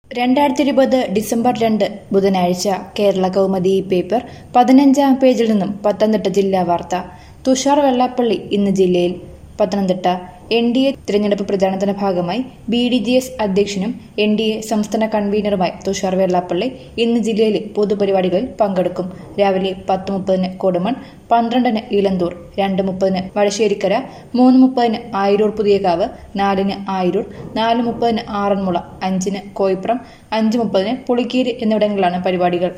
രണ്ടായിരത്തി ഇരുപത് ഡിസംബർ രണ്ട് ബുധനാഴ്ച കേരള കൗമുദി പേപ്പർ പതിനഞ്ചാം പേജിൽ നിന്നും പത്തനംതിട്ട ജില്ലാ വാർത്ത തുഷാർ വെള്ളാപ്പള്ളി ഇന്ന് ജില്ലയിൽ പത്തനംതിട്ട എൻ ഡി എ തിരഞ്ഞെടുപ്പ് പ്രചാരണത്തിന്റെ ഭാഗമായി ബി ഡി ജി എസ് അധ്യക്ഷനും എൻ ഡി എ സംസ്ഥാന കൺവീനറുമായി തുഷാർ വെള്ളാപ്പള്ളി ഇന്ന് ജില്ലയിലെ പൊതുപരിപാടികളിൽ പങ്കെടുക്കും രാവിലെ പത്ത് മുപ്പതിന് കൊടുമൺ പന്ത്രണ്ടിന് ഇലന്തൂർ രണ്ട് മുപ്പതിന് വടശ്ശേരിക്കര മൂന്ന് മുപ്പതിന് ആയിരൂർ പുതിയകാവ് നാലിന് ആയിരൂർ നാല് മുപ്പതിന് ആറന്മുള അഞ്ചിന് കോയിപ്പുറം അഞ്ച് മുപ്പതിന് പുളിക്കീര് എന്നിവിടങ്ങളിലാണ് പരിപാടികൾ